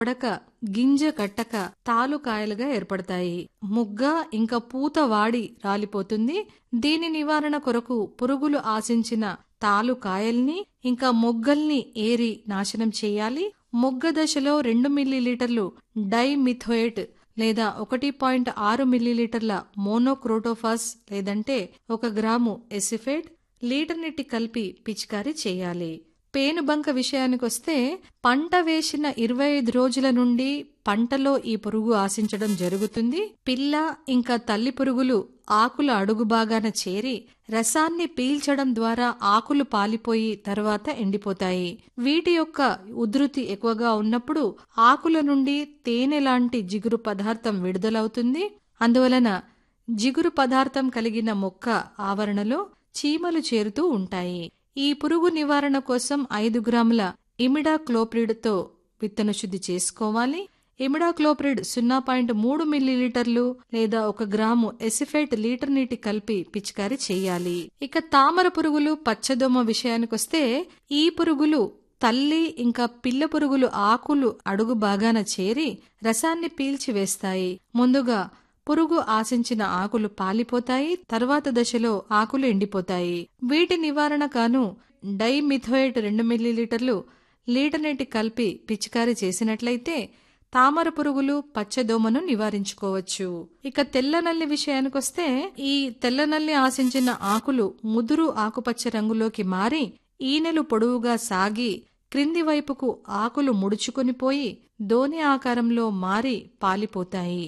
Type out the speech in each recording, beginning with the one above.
ఉడక గింజ కట్టక తాలుకాయలుగా ఏర్పడతాయి ముగ్గ ఇంకా పూత వాడి రాలిపోతుంది దీని నివారణ కొరకు పురుగులు ఆశించిన తాలు కాయల్ని ఇంకా మొగ్గల్ని ఏరి నాశనం చేయాలి మొగ్గ దశలో రెండు మిల్లీలీటర్లు డైమిథోయేట్ లేదా ఒకటి పాయింట్ ఆరు మిల్లీలీటర్ల మోనోక్రోటోఫాస్ లేదంటే ఒక గ్రాము ఎసిఫేట్ లీటర్ నీటి కలిపి పిచికారీ చేయాలి పేనుబంక విషయానికొస్తే పంట వేసిన ఇరవై ఐదు రోజుల నుండి పంటలో ఈ పురుగు ఆశించడం జరుగుతుంది పిల్ల ఇంకా తల్లి పురుగులు ఆకుల అడుగు భాగాన చేరి రసాన్ని పీల్చడం ద్వారా ఆకులు పాలిపోయి తర్వాత ఎండిపోతాయి వీటి యొక్క ఉధృతి ఎక్కువగా ఉన్నప్పుడు ఆకుల నుండి తేనె లాంటి జిగురు పదార్థం విడుదలవుతుంది అందువలన జిగురు పదార్థం కలిగిన మొక్క ఆవరణలో చీమలు చేరుతూ ఉంటాయి ఈ పురుగు నివారణ కోసం ఐదు గ్రాముల ఇమిడాక్లోప్రిడ్తో విత్తన శుద్ధి చేసుకోవాలి ఇమిడాక్లోప్రిడ్ సున్నా పాయింట్ మూడు మిల్లీలీటర్లు లేదా ఒక గ్రాము ఎసిఫేట్ లీటర్ నీటి కలిపి పిచికారీ చేయాలి ఇక తామర పురుగులు పచ్చదోమ విషయానికొస్తే ఈ పురుగులు తల్లి ఇంకా పిల్ల పురుగులు ఆకులు అడుగు బాగాన చేరి రసాన్ని పీల్చివేస్తాయి ముందుగా పురుగు ఆశించిన ఆకులు పాలిపోతాయి తర్వాత దశలో ఆకులు ఎండిపోతాయి వీటి నివారణ కాను డైమిథోయేట్ రెండు మిల్లీలీటర్లు లీటర్ నీటి కలిపి పిచికారీ చేసినట్లయితే తామర పురుగులు పచ్చదోమను నివారించుకోవచ్చు ఇక తెల్లనల్లి విషయానికొస్తే ఈ తెల్లనల్లి ఆశించిన ఆకులు ముదురు ఆకుపచ్చ రంగులోకి మారి ఈనెలు పొడవుగా సాగి క్రింది వైపుకు ఆకులు ముడుచుకొని పోయి దోని ఆకారంలో మారి పాలిపోతాయి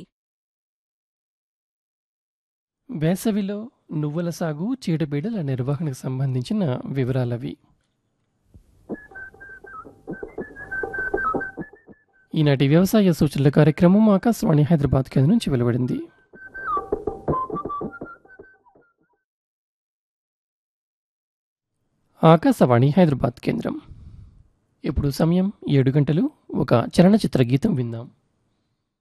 వేసవిలో నువ్వుల సాగు చీడపీడల నిర్వహణకు సంబంధించిన వివరాలవి ఈనాటి వ్యవసాయ సూచనల కార్యక్రమం ఆకాశవాణి హైదరాబాద్ కేంద్రం నుంచి వెలువడింది ఆకాశవాణి హైదరాబాద్ కేంద్రం ఇప్పుడు సమయం ఏడు గంటలు ఒక చలనచిత్ర గీతం విందాం